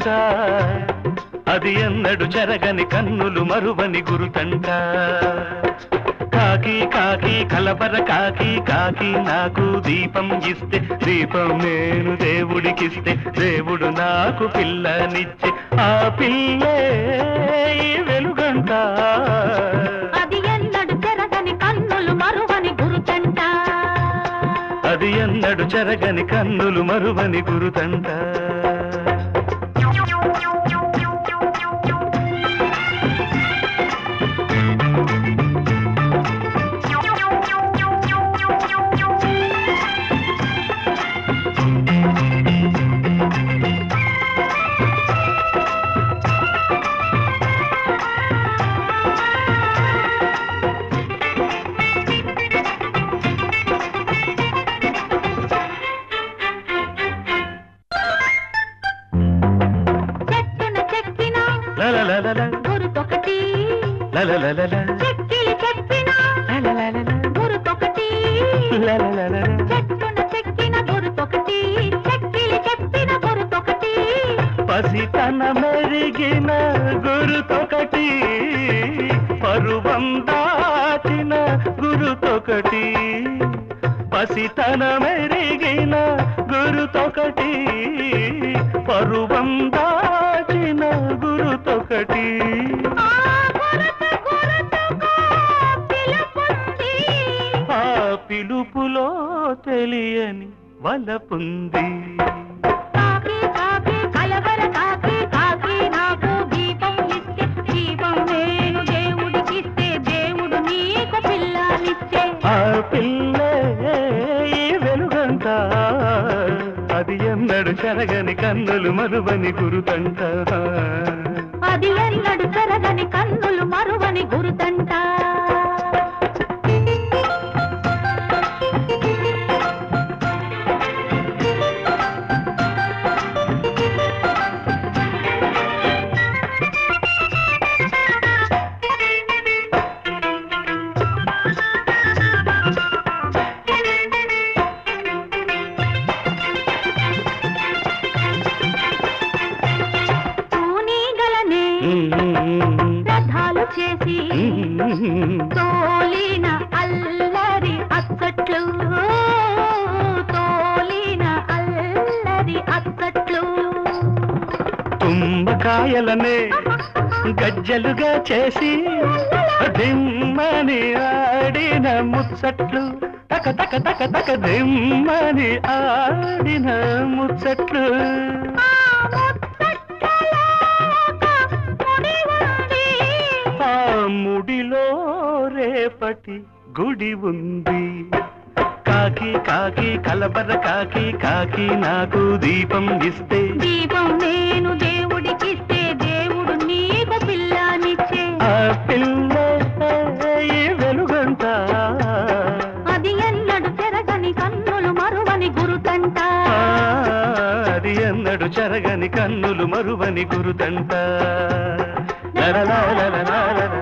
వెలుగంట అది ఎన్నడు చెరగని కన్నులు మరువని గురుతంట కాకి కాకి కలబర కాకి కాకి నాకు దీపం ఇస్తే దీపం నేను దేవుడికిస్తే దేవుడు నాకు పిల్లనిచ్చే ఆ పిల్లే ఈ వెలుగంట అది ఎన్నడు చెరగని కన్నులు మరువని గురుతంట అది ఎన్నడు చెరగని కన్నులు మరువని గురుతంట చెట్టున చెక్కిన లలలలల, గురుతొకటి లలలలల, చెక్కిలి చెప్పిన లలలలల, గురుతొకటి లలలలల. చెట్టున చెక్కిన గురుతొకటి చెక్కిలి చెప్పిన గురుతొకటి పసితన మెరిగిన గురుతొకటి పరువం దాచిన గురుతొకటి పసితన మెరిగిన గురుతొకటి పరువం దాచిన గురుతొకటి ఆ గురుతు గురుతుకు పిలుపుంది ఆ పిలుపులో తెలియని వలపుంది కాకి కాకి కలవర కాకి కాకి నాకు దీపం ఇస్తే దీపం నేను దేవుడికిస్తే దేవుడు నీకు పిల్లనిచ్చే ఆ పిల్లే ఈ వెలుగంట అది ఎన్నడు చెరగని కన్నులు మరువని గురుతంట అది ఎన్నడు చెరగని కన్నులు మరువని గురుతంట తూనీగలనే రథాలు చేసి తోలిన అల్లరి అక్కట్లు తోలిన అల్లరి అక్కట్లు తుంబకాయలనే గజ్జలుగా చేసి దిమ్మని ఆడిన ముచ్చట్లు తక తక తక తక దిమ్మని ఆడిన ముచ్చట్లు ఆ ముచ్చట్లలో ఒక ముడి ఉంది. ఆ ముడిలో రేపటి గుడి ఉంది కాకి కాకి కలబర కాకి కాకి నాకు దీపం ఇస్తే దీపం నేను దేవుడికిస్తే దేవుడు నీకు పిల్లనిచ్చే ఆ పిల్ల ఈ వెలుగంట అది ఎన్నడు చెరగని కన్నులు మరువని గురుతంట ఆ, అది ఎన్నడు చెరగని కన్నులు మరువని గురుతంట లలలాలలలాలల.